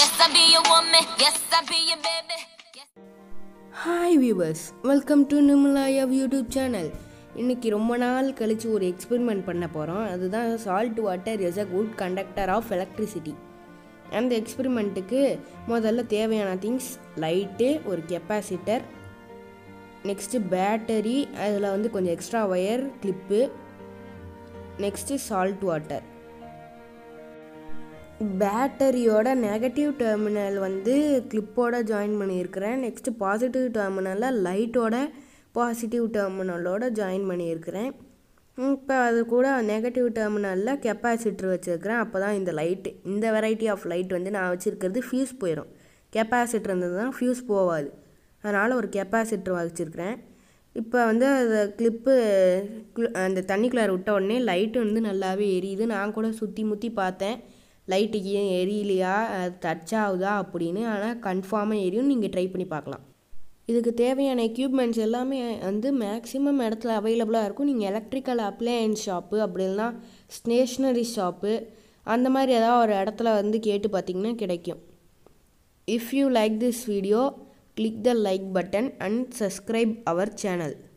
Yes, I be your woman. Yes, I be your baby. Yes. Hi viewers welcome to Nimalaya YouTube channel இன்னைக்கு ரொம்ப நாள் கழித்து ஒரு experiment பண்ண போகிறோம் அதுதான் salt water is a good conductor of electricity அந்த எக்ஸ்பெரிமெண்ட்டுக்கு முதல்ல தேவையான திங்ஸ் லைட்டு ஒரு கெப்பாசிட்டர் நெக்ஸ்ட்டு பேட்டரி அதில் வந்து கொஞ்சம் extra wire clip next salt water பேட்டரியோட நெகட்டிவ் டெர்மினல் வந்து கிளிப்போட ஜாயின் பண்ணியிருக்கிறேன் நெக்ஸ்ட்டு பாசிட்டிவ் டெர்மினலில் லைட்டோட பாசிட்டிவ் டெர்மினலோட ஜாயின் பண்ணியிருக்கிறேன் இப்போ அது கூட நெகட்டிவ் டெர்மினலில் கெப்பாசிட்டர் வச்சுருக்கிறேன் அப்போ தான் இந்த லைட்டு இந்த வெரைட்டி ஆஃப் லைட் வந்து நான் வச்சுருக்கிறது ஃபியூஸ் போயிடும் கெப்பாசிட்டர் இருந்தது தான் ஃபியூஸ் போகாது அதனால் ஒரு கெப்பாசிட்டர் வச்சுருக்கிறேன் இப்போ வந்து அந்த கிளிப்பு அந்த தண்ணிக்குள்ளார விட்ட உடனே லைட்டு வந்து நல்லாவே எரியுது நான் கூட சுற்றி முற்றி பார்த்தேன் லைட்டு ஏன் எரியலையா அது டச் ஆகுதா அப்படின்னு ஆனால் கன்ஃபார்மாக எரியும் நீங்கள் ட்ரை பண்ணி பார்க்கலாம் இதுக்கு தேவையான எக்யூப்மெண்ட்ஸ் எல்லாமே வந்து மேக்ஸிமம் இடத்துல அவைலபிளாக இருக்கும் நீங்கள் எலக்ட்ரிக்கல் அப்ளையன்ஸ் ஷாப்பு அப்படி இல்லைனா ஸ்டேஷ்னரி ஷாப்பு அந்த மாதிரி ஏதாவது ஒரு இடத்துல வந்து கேட்டு பார்த்தீங்கன்னா கிடைக்கும் if you like this video click the like button and subscribe our channel